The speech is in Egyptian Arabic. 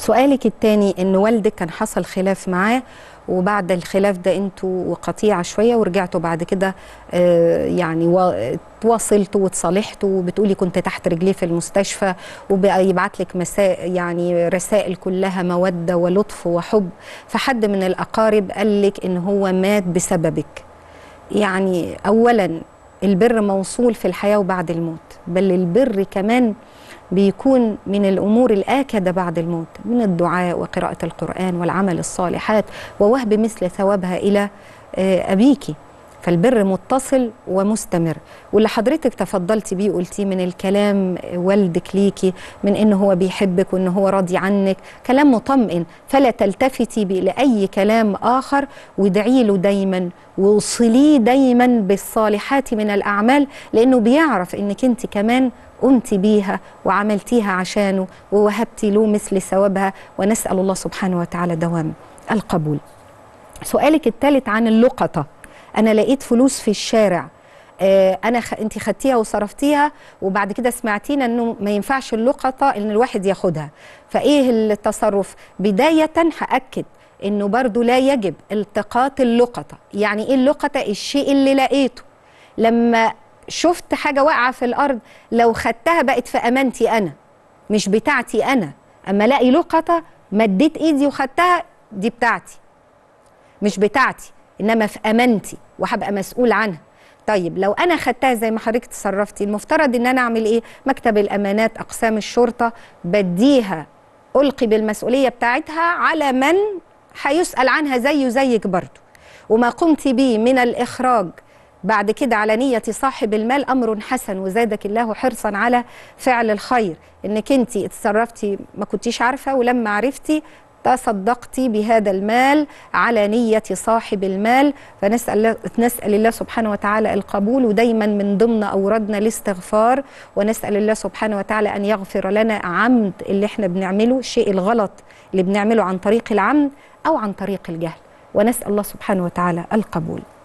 سؤالك الثاني ان والدك كان حصل خلاف معاه وبعد الخلاف ده انتوا قطيعه شويه ورجعتوا بعد كده آه، يعني و- تواصلتوا وتصالحتوا وبتقولي كنت تحت رجليه في المستشفى وبقى يبعت لك مساء يعني رسائل كلها موده ولطف وحب فحد من الاقارب قال لك ان هو مات بسببك يعني اولا البر موصول في الحياه وبعد الموت بل البر كمان بيكون من الامور الاكده بعد الموت من الدعاء وقراءه القران والعمل الصالحات ووهب مثل ثوابها الى آه، ابيكي فالبر متصل ومستمر واللي حضرتك تفضلتي بيه قلتيه من الكلام والدك ليكي من ان هو بيحبك وان هو راضي عنك كلام مطمئن فلا تلتفتي بي- لاي كلام اخر وادعي له دايما ووصليه دايما بالصالحات من الاعمال لانه بيعرف انك انت كمان قمتي بيها وعملتيها عشانه ووهبتي له مثل ثوابها ونسال الله سبحانه وتعالى دوام القبول سؤالك الثالث عن اللقطه انا لقيت فلوس في الشارع آه، انا خ... انت خدتيها وصرفتيها وبعد كده سمعتينا انه ما ينفعش اللقطه ان الواحد ياخدها فايه التصرف بدايه هاكد انه برضو لا يجب التقاط اللقطه يعني ايه اللقطه الشيء اللي لقيته لما شفت حاجه واقعه في الارض لو خدتها بقت في امانتي انا مش بتاعتي انا اما الاقي لقطه مديت ايدي وخدتها دي بتاعتي مش بتاعتي انما في امانتي وهبقى مسؤول عنها طيب لو انا خدتها زي ما حضرتك تصرفتي المفترض ان انا اعمل ايه مكتب الامانات اقسام الشرطه بديها القي بالمسؤوليه بتاعتها على من هيسال عنها زيه زيك برضه وما قمت به من الاخراج بعد كده على نية صاحب المال أمر حسن وزادك الله حرصا على فعل الخير إنك أنت اتصرفتي ما كنتيش عارفة ولما عرفتي تصدقتي بهذا المال على نية صاحب المال فنسأل الله, نسأل الله سبحانه وتعالى القبول ودايما من ضمن أوردنا الاستغفار ونسأل الله سبحانه وتعالى أن يغفر لنا عمد اللي احنا بنعمله الشيء الغلط اللي بنعمله عن طريق العمد أو عن طريق الجهل ونسأل الله سبحانه وتعالى القبول